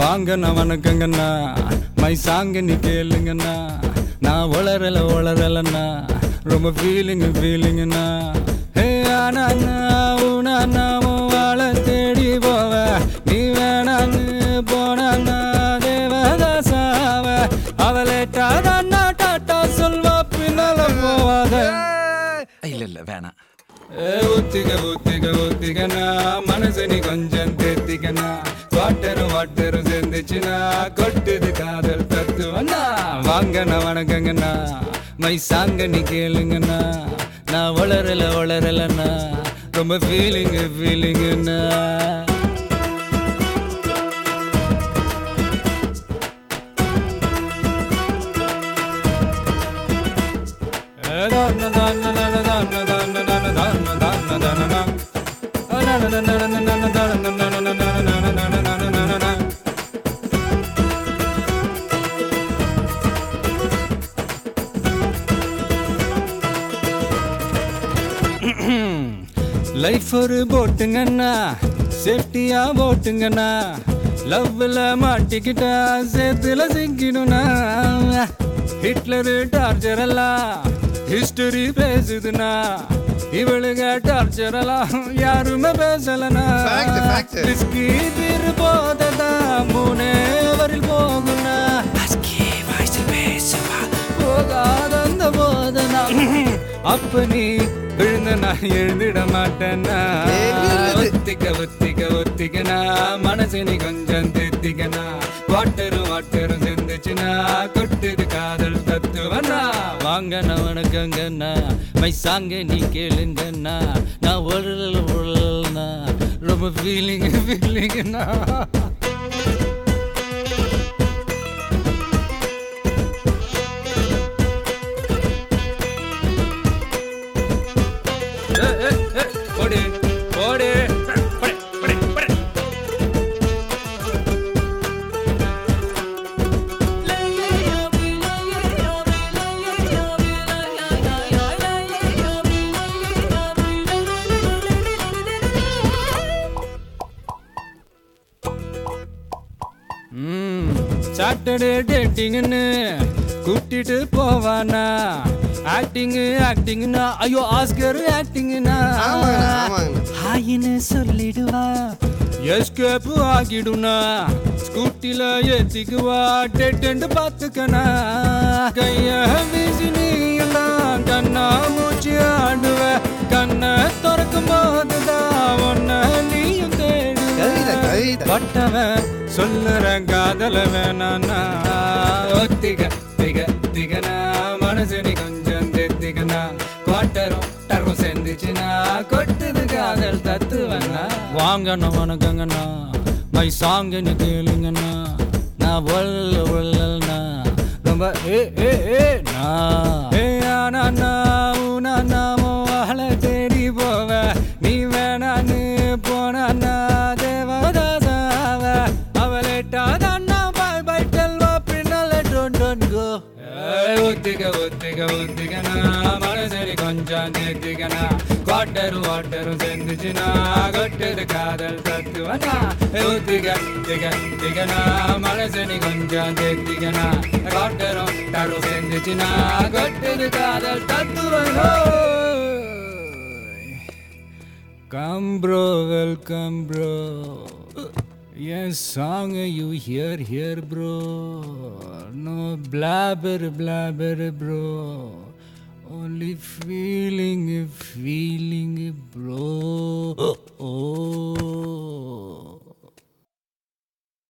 வாங்கண்ணா வணக்கங்கண்ணா மை சாங்க நீ கேளுங்கண்ணா நான் வளரல வளரலண்ணா ரொம்ப ஃபீலிங் ஃபீலிங்கண்ணா ஹே ஆனா உனா வாழ தேடி போவ நீ வேணான்னு போனா தேவதாசாவ அவளை டாடா டாட்டா சொல்வா பின்னால போவாத இல்ல இல்ல வேணாம் ஏ, ஒத்திக ஒத்திக ஒத்திகனா மனசு நீ கொஞ்சம் தேத்திக்கனா வாட்டரும் வாட்டரும் சேர்ந்துச்சுனா கொட்டுது காதல் தத்துவனா வாங்கண்ணா வணக்கங்கண்ணா மை சாங்க நீ கேளுங்கண்ணா நான் வளரல வளரலண்ணா ரொம்ப ஃபீலிங் ஃபீலிங்குண்ணா லைஃப் ஒரு போட்டுங்கண்ணா சேஃப்டியா போட்டுங்கண்ணா லவ்ல மாட்டிக்கிட்டா சேத்துல சிக்கிடும்னா ஹிட்லரு டார்ச்சர் எல்லாம் ஹிஸ்டரி பேசுதுன்னா இவளுங்க டார்ச்சர் எல்லாம் யாருமே பேசலனா Fact, fact. விஸ்கி பீர் போததா மூணே வரில் போகுனா போகாத அந்த போதனா அப்ப நீ விழுந்த நான் எழுந்திட மாட்டேன்னா எழுது. ஒத்திக்க ஒத்திக்க ஒத்திக்கனா மனசு நீ கொஞ்சம் திருத்திக்கனா வாட்டரும் வாட்டரும் சேர்ந்துச்சுன்னா கொட்டுது காதல் தத்துவனா வாங்கண்ணா வணக்கங்கண்ணா மை சாங்க நீ கேளுங்கண்ணா நான் உழல் உழல்னா ரொம்ப ஃபீலிங் ஃபீலிங்னா போடு போடு சாட்டர்டே டேட்டிங்னு கூட்டிட்டு போவானா ஆக்டிங் ஆக்டிங்னா ஐயோ ஆஸ்கர் ஆக்டிங்னா ஆமாங்கண்ணா, ஆமாங்கண்ணா. ஹாயின்னு சொல்லிடுவா எஸ்கேப் ஆகிடுனா ஸ்கூட்டில ஏத்திக்குவா டெட்டு பாத்துக்கனா கைய வீசி நீ எல்லாம் கண்ணா மூச்சு ஆடுவ கண்ணை திறக்கும் போதுதான் ஒன்ன நீயும் கவிதை, தேடுவ கவிதை. பட்டவன் சொல்லுற காதல வேணானா ஒத்திக திக திகனா மனசு நீ கொஞ்சம் தெத்திகனா குவாட்டரும் டரும் சேர்ந்துச்சுனா கொட்டுது காதல் தத்துவனா வாங்கண்ணா வணக்கங்கண்ணா மை சாங்க நீ கேளுங்கண்ணா நான் ஒல்ல ஒல்லண்ணா ரொம்ப ஏ ஏ ஏ நா ஏ ஆனா நான் உனா நாமோ அவளை தேடி போவ நீ வேணான்னு போனா தேவதாசாவ அவளை டாதா பாய் பாய் டெல்வா பின்னால டோன் டோன் கோ ஒத்திக ஒத்திக ஒத்திகனா மனசரி கொஞ்சம் நேத்திகனா குவாட்டரு வாட்டரும் சேர்ந்துச்சுனா கொட்டுது காதல் தத்துவனா ஒத்திக திக திகனா மனசரி கொஞ்சம் தேத்திகனா குவாட்டரும் டரும் சேர்ந்துச்சுனா கொட்டுது காதல் தத்துவனா Come bro, welcome bro. Yes, song you hear here bro. No blabber blabber bro. Only feel